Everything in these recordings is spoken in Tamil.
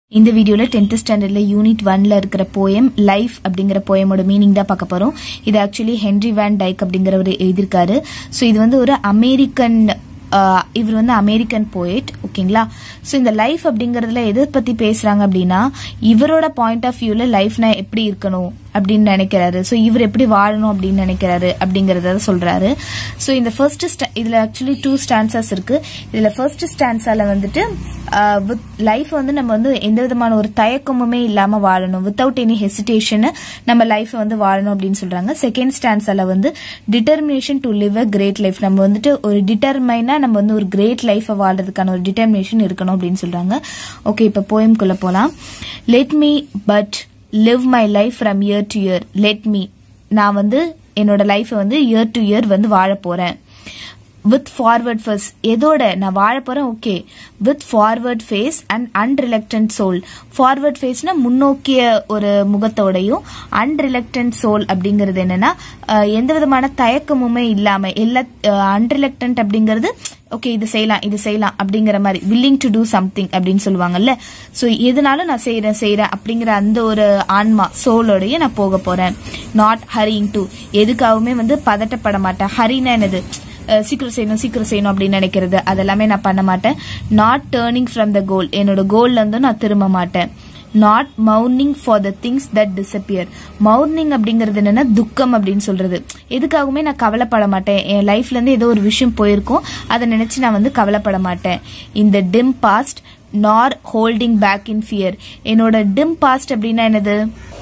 இந்த வீடியோவில் டென்த் ஸ்டாண்டர்டில் யூனிட் ஒன்ல இருக்கிற போயம் லைஃப் அப்படிங்கிற போயமோட மீனிங் தான் பார்க்க போகிறோம் இது ஆக்சுவலி ஹென்ரி வேன் டைக் அப்படிங்கிறவர் எழுதியிருக்காரு ஸோ இது வந்து ஒரு அமெரிக்கன் ஆஹ், இவர் வந்து அமெரிக்கன் போயட் ஓகேங்களா ஸோ இந்த லைஃப் அப்படிங்கறதுல எதை பத்தி பேசுறாங்க அப்படின்னா இவரோட பாயிண்ட் ஆஃப் வியூல லைஃப்னா எப்படி இருக்கணும் அப்படின்னு நினைக்கிறாரு ஸோ இவர் எப்படி வாழணும் அப்படின்னு நினைக்கிறாரு அப்படிங்கறத சொல்றாரு ஸோ இந்த ஃபர்ஸ்ட் இதுல ஆக்சுவலி டூ ஸ்டான்சஸ் இருக்கு இதுல ஃபர்ஸ்ட் ஸ்டான்ஸால வந்துட்டு வித் லைஃப் வந்து நம்ம வந்து எந்த விதமான ஒரு தயக்கமுமே இல்லாம வாழணும் வித்தவுட் எனி ஹெசிடேஷன் நம்ம லைஃப் வந்து வாழணும் அப்படின்னு சொல்றாங்க செகண்ட் ஸ்டான்ஸால வந்து determination to live a great life நம்ம வந்துட்டு ஒரு டிட்டர்மைனா நம்ம வந்து ஒரு கிரேட் லைஃபை வாழ்றதுக்கான ஒரு டிட்டர்மினேஷன் இருக்கணும் அப்படின்னு சொல்றாங்க ஓகே இப்ப போயம்குள்ள போலாம் let me but live my life from year to year let me நான் வந்து என்னோட லைஃபை வந்து இயர் டு இயர் வந்து வாழ போறேன் வித் ஃபார்வர்ட் ஃபேஸ் எதோட நான் வாழ போறேன் okay with forward face and unreluctant soul forward ஃபேஸ்னா முன்னோக்கிய ஒரு முகத்தோடையும் அன்ரிலக்டன்ட் சோல் அப்படிங்கிறது என்னன்னா அஹ், எந்த விதமான தயக்கமுமே இல்லாம எல்லா அன்ரிலக்டன்ட் அப்படிங்கிறது ஓகே இது செய்யலாம் இது செய்யலாம் அப்படிங்கிற மாதிரி வில்லிங் டு டூ சம்திங் அப்படின்னு சொல்லுவாங்கல்ல ஸோ எதுனாலும் நான் செய்யறேன் செய்யறேன் அப்படிங்கிற அந்த ஒரு ஆன்மா சோலோடய நான் போக போறேன் நாட் ஹரிங் டு எதுக்காகவுமே வந்து பதட்டப்பட மாட்டேன் ஹரினா என்னது அஹ் சீக்கிரம் செய்யணும் சீக்கிரம் செய்யணும் அப்படின்னு நினைக்கிறது அதெல்லாமே நான் பண்ண மாட்டேன் not turning from the goal என்னோட கோல்ல இருந்து நான் திரும்ப மாட்டேன் not mourning for the things that disappear mourning அப்படிங்கிறது என்னன்னா துக்கம் அப்படின்னு சொல்றது எதுக்காகவுமே நான் கவலைப்பட மாட்டேன் என் லைஃப்ல இருந்து ஏதோ ஒரு விஷயம் போயிருக்கும் அதை நினைச்சு நான் வந்து கவலைப்பட மாட்டேன் இந்த dim past nor holding back in fear என்னோட டிம் பாஸ்ட் அப்படின்னா என்னது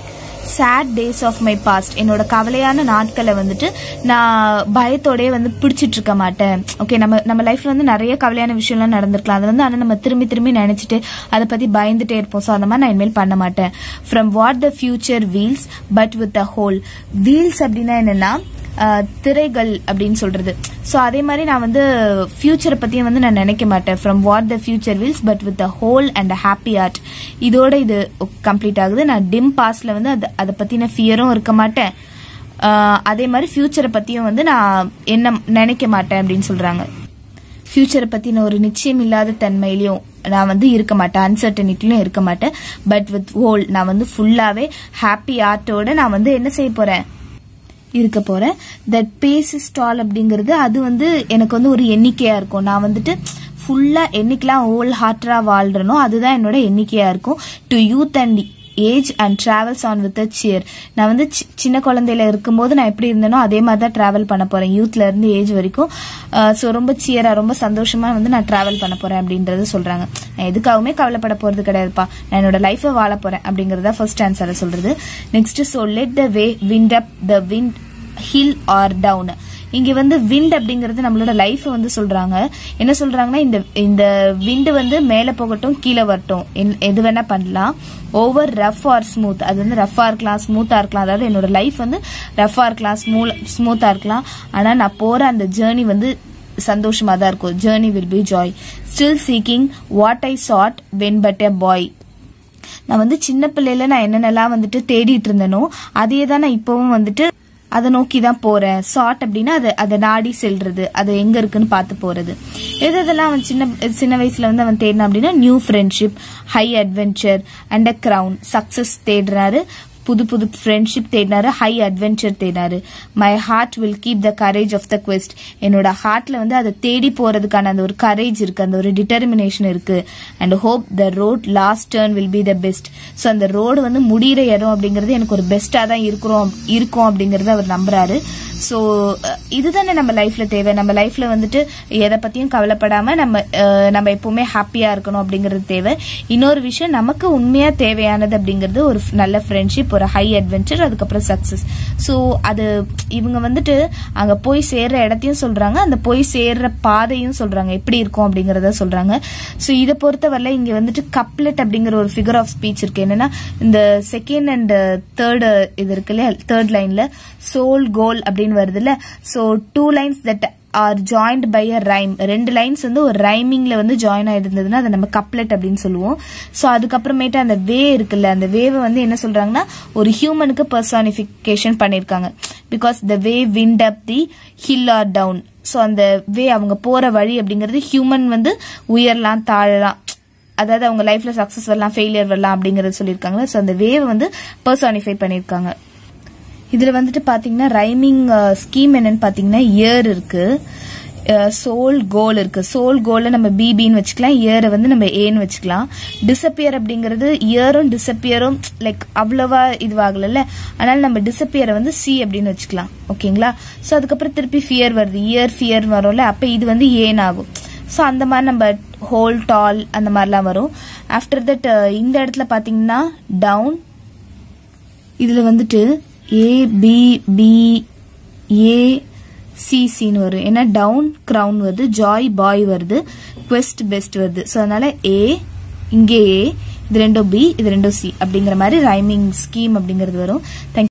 sad days of my past என்னோட கவலையான நாட்களை வந்துட்டு நான் பயத்தோடயே வந்து பிடிச்சிட்டு இருக்க மாட்டேன் ஓகே நம்ம நம்ம லைஃப்ல வந்து நிறைய கவலையான விஷயம்லாம் நடந்திருக்கலாம் அது வந்து ஆனால் நம்ம திரும்பி திரும்பி நினைச்சிட்டு அதை பத்தி பயந்துட்டே இருப்போம் ஸோ அந்த மாதிரி நான் இனிமேல் பண்ண மாட்டேன் from what the future veils but with a whole veils அப்படின்னா என்னன்னா அஹ், திரைகள் அப்படின்னு சொல்றது ஸோ அதே மாதிரி நான் வந்து ஃபியூச்சரை பத்தியும் வந்து நான் நினைக்க மாட்டேன் from what the future veils but with a whole and happy heart இதோட இது கம்ப்ளீட் ஆகுது நான் டிம் பாஸ்ட்ல வந்து அது அதை பத்தின ஃபியரும் இருக்க மாட்டேன் அஹ், அதே மாதிரி ஃபியூச்சரை பத்தியும் வந்து நான் என்ன நினைக்க மாட்டேன் அப்படின்னு சொல்றாங்க ஃபியூச்சரை பத்தின ஒரு நிச்சயம் இல்லாத தன்மையிலையும் நான் வந்து இருக்க மாட்டேன் அன்சர்டனிட்டிலும் இருக்க மாட்டேன் பட் வித் ஹோல் நான் வந்து ஃபுல்லாவே ஹாப்பி ஆர்ட்டோட நான் வந்து என்ன செய்ய போறேன் இருக்க போறேன் தட் பேஸ் ஸ்டால் அப்படிங்கிறது அது வந்து எனக்கு வந்து ஒரு எண்ணிக்கையா இருக்கும் நான் வந்துட்டு ஃபுல்லா என்னைக்கெல்லாம் ஹோல் ஹார்ட்டரா வாழ்றனோ அதுதான் என்னோட எண்ணிக்கையா இருக்கும் to youth and age and travels on with cheer நான் வந்து சி- சின்ன குழந்தையில இருக்கும்போது நான் எப்படி இருந்தேனோ அதே மாதிரி தான் டிராவல் பண்ண போறேன் யூத்ல இருந்து ஏஜ் வரைக்கும் ஸோ ரொம்ப சியரா ரொம்ப சந்தோஷமா வந்து நான் டிராவல் பண்ண போறேன் அப்படின்றத சொல்றாங்க நான் எதுக்காகவுமே கவலைப்பட போறது கிடையாதுப்பா நான் என்னோட லைஃபை வாழ போறேன் அப்படிங்கறத ஃபர்ஸ்ட் ஆன்சரை சொல்றது next so let the way wind up the wind hill or down இங்க வந்து விண்ட் அப்படிங்கறது நம்மளோட லைஃப் வந்து சொல்றாங்க என்ன சொல்றாங்கன்னா இந்த இந்த விண்ட் வந்து மேல போகட்டும் கீழே வரட்டும் என்- எது வேணா பண்ணலாம் ஓவர் ரஃப் ஆர் ஸ்மூத் அது வந்து ரஃபா இருக்கலாம் ஸ்மூத்தா இருக்கலாம் அதாவது என்னோட லைஃப் வந்து ரஃபா இருக்கலாம் ஸ்மூத்தா இருக்கலாம் ஆனா நான் போற அந்த ஜேர்னி வந்து சந்தோஷமா தான் இருக்கும் journey will be joy still seeking what I sought when but a boy நான் வந்து சின்ன பிள்ளையில நான் என்னென்னலாம் வந்துட்டு தேடிட்டு இருந்தேனோ அதே தான் நான் இப்பவும் வந்துட்டு அதை நோக்கி தான் போறேன் சாட் அப்படின்னா அதை அதை நாடி செல்றது அது எங்க இருக்குன்னு பார்த்து போறது எது எதெல்லாம் அவன் சின்ன சின்ன வயசுல வந்து அவன் தேடினான் அப்படின்னா new friendship high adventure and a crown success தேடுறாரு புது புது ஃப்ரெண்ட்ஷிப் தேடினாரு ஹை அட்வென்ச்சர் தேடினாரு my heart will keep the courage of the quest என்னோட ஹார்ட்ல வந்து அதை தேடி போறதுக்கான அந்த ஒரு கரேஜ் இருக்கு அந்த ஒரு டிட்டர்மினேஷன் இருக்கு and hope the road last turn will be the best so அந்த ரோடு வந்து முடியிற இடம் அப்படிங்கிறது எனக்கு ஒரு பெஸ்டா தான் இருக்கிறோம் இருக்கும் அப்படிங்கறத அவர் நம்புறாரு ஸோ இதுதானே நம்ம லைஃப்ல தேவை நம்ம லைஃப்ல வந்துட்டு எதை பத்தியும் கவலைப்படாம நம்ம அஹ், நம்ம எப்பவுமே ஹாப்பியா இருக்கணும் அப்படிங்கிறது தேவை இன்னொரு விஷயம் நமக்கு உண்மையா தேவையானது அப்படிங்கிறது ஒரு f- நல்ல ஃப்ரெண்ட்ஷிப் ஒரு ஹை அட்வென்ச்சர் அதுக்கப்புறம் சக்சஸ் ஸோ அது இவங்க வந்துட்டு அங்க போய் சேர்ற இடத்தையும் சொல்றாங்க அந்த போய் சேர்ற பாதையும் சொல்றாங்க எப்படி இருக்கும் அப்படிங்கறத சொல்றாங்க ஸோ இதை பொறுத்தவரை இங்க வந்துட்டு கப்லெட் அப்படிங்கிற ஒரு ஃபிகர் ஆஃப் ஸ்பீச் இருக்கு என்னன்னா இந்த செகண்ட் அண்ட் தேர்டு இது இருக்கு இல்லையா தேர்ட் லைன்ல சோல் கோல் அப்படின்னு வருதுல்ல so two lines that are joined by a rhyme ரெண்டு லைன்ஸ் வந்து ஒரு ரைமிங்ல வந்து ஜாயின் ஆயிருந்ததுன்னா அதை நம்ம கப்லெட் அப்படின்னு சொல்லுவோம் ஸோ அதுக்கப்புறமேட்டு அந்த வே இருக்குல்ல அந்த வேவை வந்து என்ன சொல்றாங்கன்னா ஒரு ஹியூமனுக்கு பர்சானிஃபிகேஷன் பண்ணியிருக்காங்க because the way wind up the hill or down so அந்த வே அவங்க போற வழி அப்படிங்கிறது ஹியூமன் வந்து உயரலாம் தாழலாம் அதாவது அவங்க லைஃப்ல சக்சஸ் வரலாம் ஃபெயிலியர் வரலாம் அப்படிங்கறது சொல்லியிருக்காங்க ஸோ அந்த வேவ் வந்து பர்சானிஃபை பண்ணியிருக்காங்க இதுல வந்துட்டு பாத்தீங்கன்னா ரைமிங் ஸ்கீம் என்னன்னு பாத்தீங்கன்னா இயர் இருக்கு சோல் கோல் இருக்கு சோல் கோல்ல நம்ம பிபின்னு வச்சுக்கலாம் இயரை வந்து நம்ம ஏன்னு வச்சுக்கலாம் டிசப்பியர் அப்படிங்கிறது இயரும் டிசப்பியரும் லைக் அவ்வளவா இதுவாகல அதனால நம்ம டிசப்பியரை வந்து சி அப்படின்னு வச்சுக்கலாம் ஓகேங்களா ஸோ அதுக்கப்புறம் திருப்பி ஃபியர் வருது இயர் ஃபியர் வரும்ல அப்ப இது வந்து ஏன் ஆகும் ஸோ அந்த மாதிரி நம்ம ஹோல் டால் அந்த மாதிரிலாம் வரும் ஆஃப்டர் தட் இந்த இடத்துல பாத்தீங்கன்னா டவுன் இதுல வந்துட்டு ஏ பி பி ஏ சிசின்னு வரும் ஏன்னா டவுன் கிரவுன் வருது ஜாய் பாய் வருது குவெஸ்ட் பெஸ்ட் வருது ஸோ அதனால ஏ இங்கே ஏ இது ரெண்டும் பி இது ரெண்டும் சி அப்படிங்கிற மாதிரி ரைமிங் ஸ்கீம் அப்படிங்கிறது வரும் தேங்க்